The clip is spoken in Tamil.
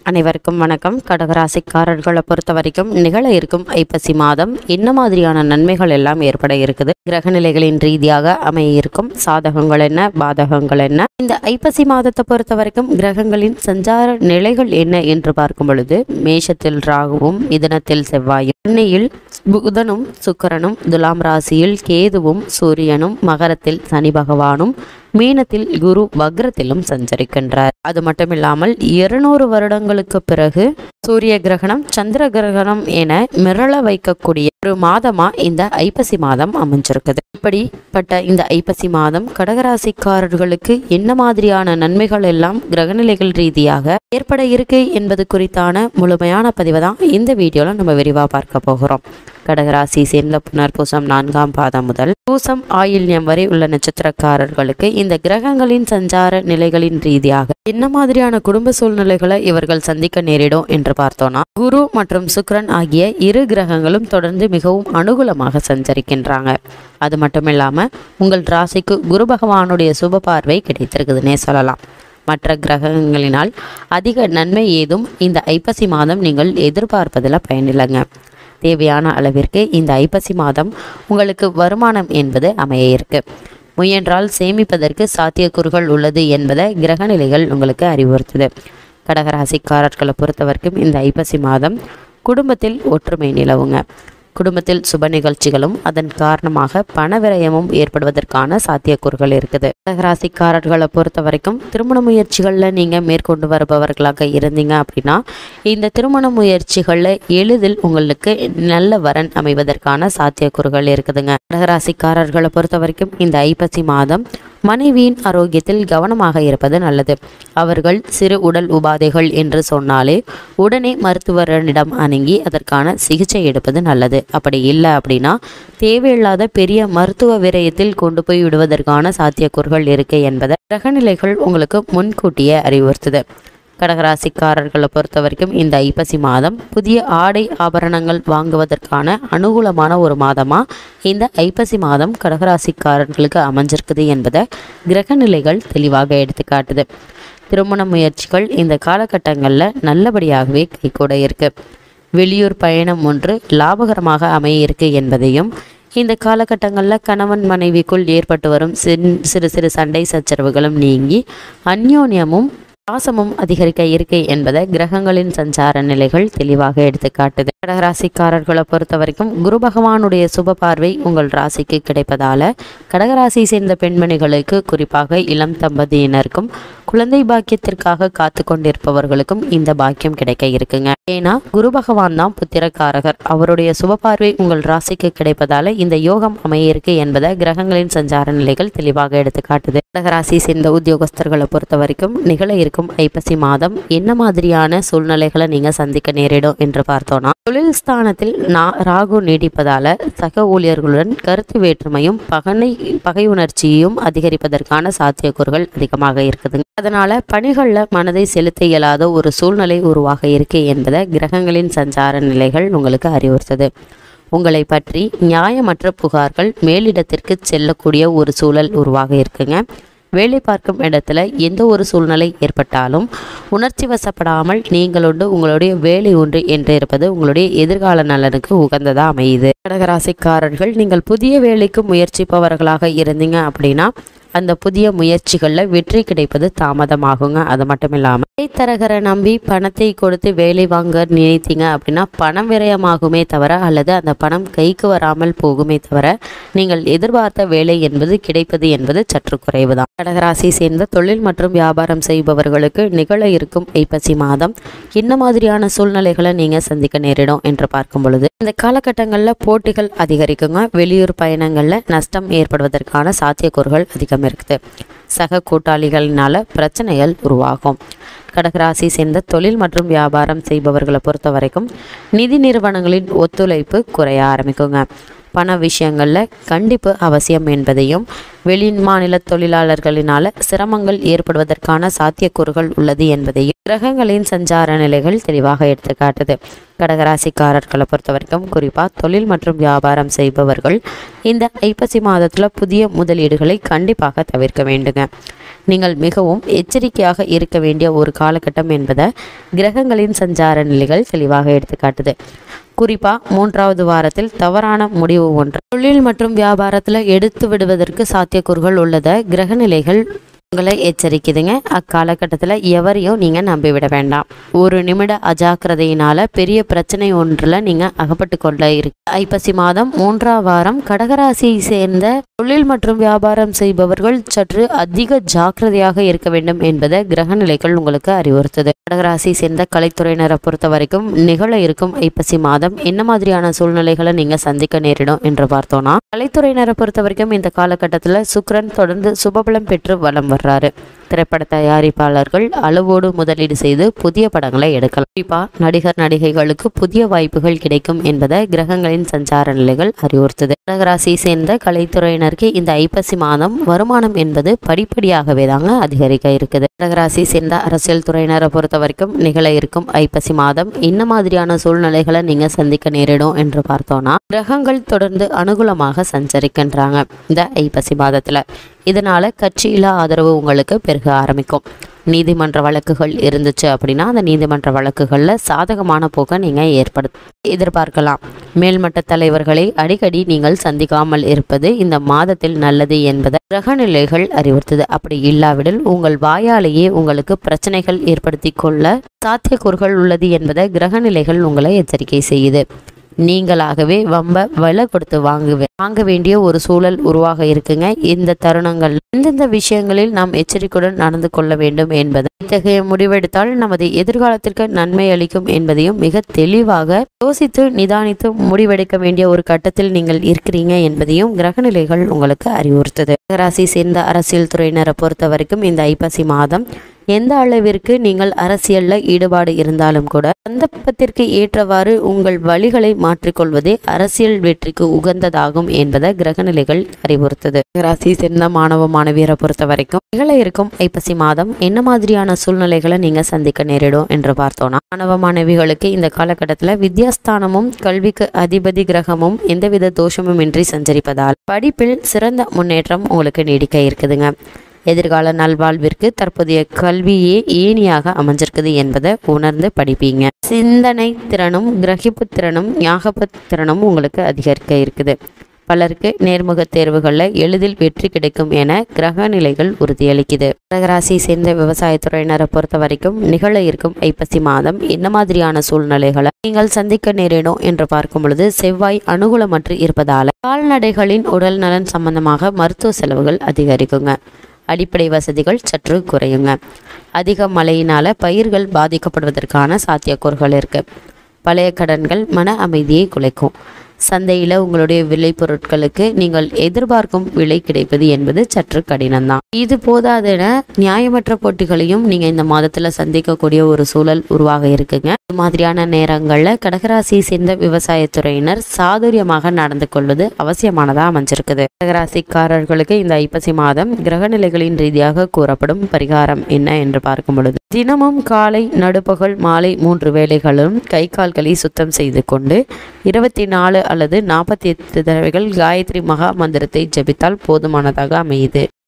அனைவருக்கும் வணக்கம் கடகராசிக்காரர்களை பொறுத்த வரைக்கும் நிகழ இருக்கும் ஐப்பசி மாதம் என்ன மாதிரியான நன்மைகள் எல்லாம் ஏற்பட இருக்குது கிரகநிலைகளின் ரீதியாக அமைய இருக்கும் சாதகங்கள் என்ன பாதகங்கள் என்ன இந்த ஐப்பசி மாதத்தை பொறுத்த வரைக்கும் கிரகங்களின் சஞ்சார நிலைகள் என்ன என்று பார்க்கும் பொழுது மேஷத்தில் ராகுவும் மிதனத்தில் செவ்வாயும் கன்னியில் புதனும் சுக்கிரனும் துலாம் ராசியில் கேதுவும் சூரியனும் மகரத்தில் சனி பகவானும் மீனத்தில் குரு வக்ரத்திலும் சஞ்சரிக்கின்றார் அது மட்டுமில்லாமல் இருநூறு வருடங்களுக்கு பிறகு சூரிய கிரகணம் சந்திர கிரகணம் என மிரள வைக்கக்கூடிய ஒரு மாதமா இந்த ஐப்பசி மாதம் அமைஞ்சிருக்குது இப்படிப்பட்ட இந்த ஐப்பசி மாதம் கடகராசிக்காரர்களுக்கு என்ன மாதிரியான நன்மைகள் எல்லாம் கிரகநிலைகள் ரீதியாக ஏற்பட இருக்கு என்பது குறித்தான முழுமையான பதிவை தான் இந்த வீடியோல நம்ம விரிவா பார்க்க போகிறோம் கடகராசி சேர்ந்த புனர்பூசம் நான்காம் பாதம் முதல் பூசம் ஆயில்யம் வரை உள்ள நட்சத்திரக்காரர்களுக்கு இந்த கிரகங்களின் சஞ்சார நிலைகளின் ரீதியாக என்ன மாதிரியான குடும்ப சூழ்நிலைகளை இவர்கள் சந்திக்க நேரிடும் என்று பார்த்தோம்னா குரு மற்றும் சுக்கிரன் ஆகிய இரு கிரகங்களும் தொடர்ந்து மிகவும் அனுகூலமாக சஞ்சரிக்கின்றாங்க அது மட்டும் இல்லாம உங்கள் ராசிக்கு குரு பகவானுடைய சுப பார்வை கிடைத்திருக்குதுன்னே சொல்லலாம் மற்ற கிரகங்களினால் அதிக நன்மை ஏதும் இந்த ஐப்பசி மாதம் நீங்கள் எதிர்பார்ப்பதில் பயனில்லைங்க தேவையான அளவிற்கு இந்த ஐப்பசி மாதம் உங்களுக்கு வருமானம் என்பது அமைய இருக்கு முயன்றால் சேமிப்பதற்கு சாத்தியக்கூறுகள் உள்ளது என்பதை கிரகநிலைகள் உங்களுக்கு அறிவுறுத்துது கடகராசிக்காரர்களை பொறுத்தவரைக்கும் இந்த ஐப்பசி மாதம் குடும்பத்தில் ஒற்றுமை நிலவுங்க குடும்பத்தில் சுப நிகழ்ச்சிகளும் அதன் காரணமாக பண விரயமும் ஏற்படுவதற்கான சாத்தியக்கூறுகள் இருக்குது கடகராசிக்காரர்களை பொறுத்த வரைக்கும் திருமண முயற்சிகளில் நீங்கள் மேற்கொண்டு வருபவர்களாக இருந்தீங்க அப்படின்னா இந்த திருமண முயற்சிகளில் எளிதில் உங்களுக்கு நல்ல வரன் அமைவதற்கான சாத்தியக்கூறுகள் இருக்குதுங்க கடகராசிக்காரர்களை பொறுத்த வரைக்கும் இந்த ஐப்பசி மாதம் மனைவியின் ஆரோக்கியத்தில் கவனமாக இருப்பது நல்லது அவர்கள் சிறு உடல் உபாதைகள் என்று சொன்னாலே உடனே மருத்துவரிடம் அணுகி அதற்கான சிகிச்சை எடுப்பது நல்லது அப்படி இல்லை அப்படின்னா தேவையில்லாத பெரிய மருத்துவ விரயத்தில் கொண்டு போய் விடுவதற்கான சாத்தியக்கூறுகள் இருக்கு என்பதை கிரகநிலைகள் உங்களுக்கு முன்கூட்டியே அறிவுறுத்துது கடகராசிக்காரர்களை பொறுத்த வரைக்கும் இந்த ஐப்பசி மாதம் புதிய ஆடை ஆபரணங்கள் வாங்குவதற்கான அனுகூலமான ஒரு மாதமாக இந்த ஐப்பசி மாதம் கடகராசிக்காரர்களுக்கு அமைஞ்சிருக்குது என்பதை கிரகநிலைகள் தெளிவாக எடுத்துக்காட்டுது திருமண முயற்சிகள் இந்த காலகட்டங்களில் நல்லபடியாகவே கைகூட இருக்கு வெளியூர் பயணம் ஒன்று லாபகரமாக அமைய இருக்கு என்பதையும் இந்த காலகட்டங்களில் கணவன் மனைவிக்குள் ஏற்பட்டு வரும் சின் சிறு சிறு சண்டை சச்சரவுகளும் நீங்கி அந்யோன்யமும் பாசமும் அதிகரிக்க இருக்கு என்பதை கிரகங்களின் சஞ்சார நிலைகள் தெளிவாக எடுத்து காட்டுது கடகராசிக்காரர்களை பொறுத்த வரைக்கும் குரு பகவானுடைய சுப பார்வை உங்கள் ராசிக்கு கிடைப்பதால கடகராசி சேர்ந்த பெண்மணிகளுக்கு குறிப்பாக இளம் தம்பதியினருக்கும் குழந்தை பாக்கியத்திற்காக காத்து கொண்டிருப்பவர்களுக்கும் இந்த பாக்கியம் கிடைக்க இருக்குங்க ஏன்னா குரு பகவான் தான் புத்திரக்காரகர் அவருடைய சுப பார்வை உங்கள் ராசிக்கு கிடைப்பதால இந்த யோகம் அமைய இருக்கு என்பதை கிரகங்களின் சஞ்சார நிலைகள் தெளிவாக எடுத்து காட்டுது கடகராசி சேர்ந்த உத்தியோகஸ்தர்களை பொறுத்த வரைக்கும் நிகழ இருக்கும் ஐப்பசி மாதம் என்ன மாதிரியான சூழ்நிலைகளை நீங்க சந்திக்க நேரிடும் என்று பார்த்தோம்னா தொழில் ஸ்தானத்தில் நா- ராகு நீடிப்பதால சக ஊழியர்களுடன் கருத்து வேற்றுமையும் பகனை பகை உணர்ச்சியையும் அதிகரிப்பதற்கான சாத்தியக்கூறுகள் அதிகமாக இருக்குதுங்க அதனால பணிகள்ல மனதை செலுத்த இயலாத ஒரு சூழ்நிலை உருவாக இருக்கு என்பதை கிரகங்களின் சஞ்சார நிலைகள் உங்களுக்கு அறிவுறுத்தது உங்களை பற்றி நியாயமற்ற புகார்கள் மேலிடத்திற்கு செல்லக்கூடிய ஒரு சூழல் உருவாக இருக்குங்க வேலை பார்க்கும் இடத்துல எந்த ஒரு சூழ்நிலை ஏற்பட்டாலும் உணர்ச்சி வசப்படாமல் நீங்களோடு உங்களுடைய வேலை ஒன்று என்று இருப்பது உங்களுடைய எதிர்கால நலனுக்கு உகந்ததா அமையுது கடகராசிக்காரர்கள் நீங்கள் புதிய வேலைக்கு முயற்சிப்பவர்களாக இருந்தீங்க அப்படின்னா அந்த புதிய முயற்சிகளில் வெற்றி கிடைப்பது தாமதமாகுங்க அது மட்டும் இல்லாமல் இடைத்தரகரை நம்பி பணத்தை கொடுத்து வேலை வாங்க நினைத்தீங்க அப்படின்னா பணம் விரயமாகுமே தவிர அல்லது அந்த பணம் கைக்கு வராமல் போகுமே தவிர நீங்கள் எதிர்பார்த்த வேலை என்பது கிடைப்பது என்பது சற்று குறைவு தான் கடகராசி சேர்ந்த தொழில் மற்றும் வியாபாரம் செய்பவர்களுக்கு நிகழ இருக்கும் ஐப்பசி மாதம் என்ன மாதிரியான சூழ்நிலைகளை நீங்கள் சந்திக்க நேரிடும் என்று பார்க்கும் பொழுது இந்த காலகட்டங்களில் போட்டிகள் அதிகரிக்குங்க வெளியூர் பயணங்களில் நஷ்டம் ஏற்படுவதற்கான சாத்தியக்கூறுகள் அதிகம் இருக்குது சக கூட்டாளிகளினால பிரச்சனைகள் உருவாகும் கடகராசி சேர்ந்த தொழில் மற்றும் வியாபாரம் செய்பவர்களை பொறுத்த வரைக்கும் நிதி நிறுவனங்களின் ஒத்துழைப்பு குறைய ஆரம்பிக்குங்க பண விஷயங்களில் கண்டிப்பு அவசியம் என்பதையும் வெளி மாநில தொழிலாளர்களினால சிரமங்கள் ஏற்படுவதற்கான சாத்தியக்கூறுகள் உள்ளது என்பதையும் கிரகங்களின் சஞ்சார நிலைகள் தெளிவாக எடுத்துக்காட்டுது கடகராசிக்காரர்களை பொறுத்த வரைக்கும் குறிப்பாக தொழில் மற்றும் வியாபாரம் செய்பவர்கள் இந்த ஐப்பசி மாதத்தில் புதிய முதலீடுகளை கண்டிப்பாக தவிர்க்க வேண்டுங்க நீங்கள் மிகவும் எச்சரிக்கையாக இருக்க வேண்டிய ஒரு காலகட்டம் என்பதை கிரகங்களின் சஞ்சார நிலைகள் தெளிவாக எடுத்துக்காட்டுது குறிப்பா மூன்றாவது வாரத்தில் தவறான முடிவு ஒன்று தொழில் மற்றும் வியாபாரத்தில் எடுத்து விடுவதற்கு சாத்தியக்கூறுகள் உள்ளத கிரகநிலைகள் உங்களை எச்சரிக்குதுங்க அக்காலகட்டத்தில் எவரையும் நீங்கள் நம்பிவிட வேண்டாம் ஒரு நிமிட அஜாக்கிரதையினால பெரிய பிரச்சனை ஒன்றில் நீங்கள் அகப்பட்டு கொள்ள இருக்கு ஐப்பசி மாதம் மூன்றாம் வாரம் கடகராசியை சேர்ந்த தொழில் மற்றும் வியாபாரம் செய்பவர்கள் சற்று அதிக ஜாக்கிரதையாக இருக்க வேண்டும் என்பதை கிரகநிலைகள் உங்களுக்கு அறிவுறுத்துது கடகராசியை சேர்ந்த கலைத்துறையினரை பொறுத்த வரைக்கும் நிகழ இருக்கும் ஐப்பசி மாதம் என்ன மாதிரியான சூழ்நிலைகளை நீங்கள் சந்திக்க நேரிடும் என்று பார்த்தோம்னா கலைத்துறையினரை பொறுத்த வரைக்கும் இந்த காலகட்டத்தில் சுக்கிரன் தொடர்ந்து சுபபலம் பெற்று வலம் வர்றாரு திரைப்பட தயாரிப்பாளர்கள் அளவோடு முதலீடு செய்து புதிய படங்களை எடுக்கலாம் குறிப்பா நடிகர் நடிகைகளுக்கு புதிய வாய்ப்புகள் கிடைக்கும் என்பதை கிரகங்களின் சஞ்சார நிலைகள் அறிவுறுத்துது கடகராசியை சேர்ந்த கலைத்துறையினருக்கு இந்த ஐப்பசி மாதம் வருமானம் என்பது படிப்படியாகவே தாங்க அதிகரிக்க இருக்குது கடகராசியை சேர்ந்த அரசியல் துறையினரை பொறுத்த வரைக்கும் நிகழ இருக்கும் ஐப்பசி மாதம் என்ன மாதிரியான சூழ்நிலைகளை நீங்க சந்திக்க நேரிடும் என்று பார்த்தோம்னா கிரகங்கள் தொடர்ந்து அனுகூலமாக சஞ்சரிக்கின்றாங்க இந்த ஐப்பசி மாதத்துல இதனால கட்சியில ஆதரவு உங்களுக்கு பெருக ஆரம்பிக்கும் நீதிமன்ற வழக்குகள் இருந்துச்சு அப்படின்னா அந்த நீதிமன்ற வழக்குகளில் சாதகமான போக்கை நீங்கள் ஏற்படு எதிர்பார்க்கலாம் மேல்மட்ட தலைவர்களை அடிக்கடி நீங்கள் சந்திக்காமல் இருப்பது இந்த மாதத்தில் நல்லது என்பதை கிரகநிலைகள் அறிவுறுத்துது அப்படி இல்லாவிடில் உங்கள் வாயாலேயே உங்களுக்கு பிரச்சனைகள் ஏற்படுத்தி கொள்ள சாத்தியக்கூறுகள் உள்ளது என்பதை கிரகநிலைகள் உங்களை எச்சரிக்கை செய்யுது நீங்களாகவே வம்ப விலை கொடுத்து வாங்குவே வாங்க வேண்டிய ஒரு சூழல் உருவாக இருக்குங்க இந்த தருணங்கள் எந்தெந்த விஷயங்களில் நாம் எச்சரிக்கையுடன் நடந்து கொள்ள வேண்டும் என்பது இத்தகைய முடிவெடுத்தால் நமது எதிர்காலத்திற்கு நன்மை அளிக்கும் என்பதையும் மிக தெளிவாக யோசித்து நிதானித்து முடிவெடுக்க வேண்டிய ஒரு கட்டத்தில் நீங்கள் இருக்கிறீங்க என்பதையும் கிரகநிலைகள் உங்களுக்கு அறிவுறுத்துது ராசி சேர்ந்த அரசியல் துறையினரை பொறுத்த வரைக்கும் இந்த ஐப்பசி மாதம் எந்த அளவிற்கு நீங்கள் அரசியல்ல ஈடுபாடு இருந்தாலும் கூட சந்தர்ப்பத்திற்கு ஏற்றவாறு உங்கள் வழிகளை மாற்றிக்கொள்வதே அரசியல் வெற்றிக்கு உகந்ததாகும் என்பதை கிரகநிலைகள் அறிவுறுத்தது ராசி சேர்ந்த மாணவ மாணவியரை பொறுத்த வரைக்கும் நிகழ இருக்கும் ஐப்பசி மாதம் என்ன மாதிரியான சூழ்நிலைகளை நீங்க சந்திக்க நேரிடும் என்று பார்த்தோம்னா மாணவ மாணவிகளுக்கு இந்த காலகட்டத்தில் வித்யாஸ்தானமும் கல்விக்கு அதிபதி கிரகமும் எந்தவித தோஷமும் இன்றி சஞ்சரிப்பதால் படிப்பில் சிறந்த முன்னேற்றம் உங்களுக்கு நீடிக்க இருக்குதுங்க எதிர்கால நல்வாழ்விற்கு தற்போதைய கல்வியே ஏணியாக அமைஞ்சிருக்குது என்பதை உணர்ந்து படிப்பீங்க சிந்தனை திறனும் கிரகிப்பு திறனும் ஞாபக திறனும் உங்களுக்கு அதிகரிக்க இருக்குது பலருக்கு நேர்முக தேர்வுகளில் எளிதில் வெற்றி கிடைக்கும் என கிரக நிலைகள் உறுதியளிக்குது கடகராசியை சேர்ந்த விவசாயத்துறையினரை பொறுத்த வரைக்கும் நிகழ இருக்கும் ஐப்பசி மாதம் என்ன மாதிரியான சூழ்நிலைகளை நீங்கள் சந்திக்க நேரிடும் என்று பார்க்கும் பொழுது செவ்வாய் அனுகூலமற்று இருப்பதால கால்நடைகளின் உடல் நலன் சம்பந்தமாக மருத்துவ செலவுகள் அதிகரிக்குங்க அடிப்படை வசதிகள் சற்று குறையுங்க அதிக மழையினால பயிர்கள் பாதிக்கப்படுவதற்கான சாத்தியக்கூறுகள் இருக்கு பழைய கடன்கள் மன அமைதியை குலைக்கும் சந்தையில் உங்களுடைய விளைபொருட்களுக்கு நீங்கள் எதிர்பார்க்கும் விலை கிடைப்பது என்பது சற்று கடினம்தான் இது போதாதென நியாயமற்ற போட்டிகளையும் நீங்க இந்த மாதத்துல சந்திக்கக்கூடிய ஒரு சூழல் உருவாக இருக்குங்க இது மாதிரியான நேரங்களில் கடகராசியை சேர்ந்த விவசாயத்துறையினர் சாதுரியமாக நடந்து கொள்வது அவசியமானதா அமைஞ்சிருக்குது கடகராசிக்காரர்களுக்கு இந்த ஐப்பசி மாதம் கிரகநிலைகளின் ரீதியாக கூறப்படும் பரிகாரம் என்ன என்று பார்க்கும் பொழுது தினமும் காலை நடுப்பகல் மாலை மூன்று வேளைகளும் கை கால்களை சுத்தம் செய்து கொண்டு இருபத்தி நாலு அல்லது நாற்பத்தி எட்டு தடவைகள் காயத்ரி மகா மந்திரத்தை ஜபித்தால் போதுமானதாக அமையுது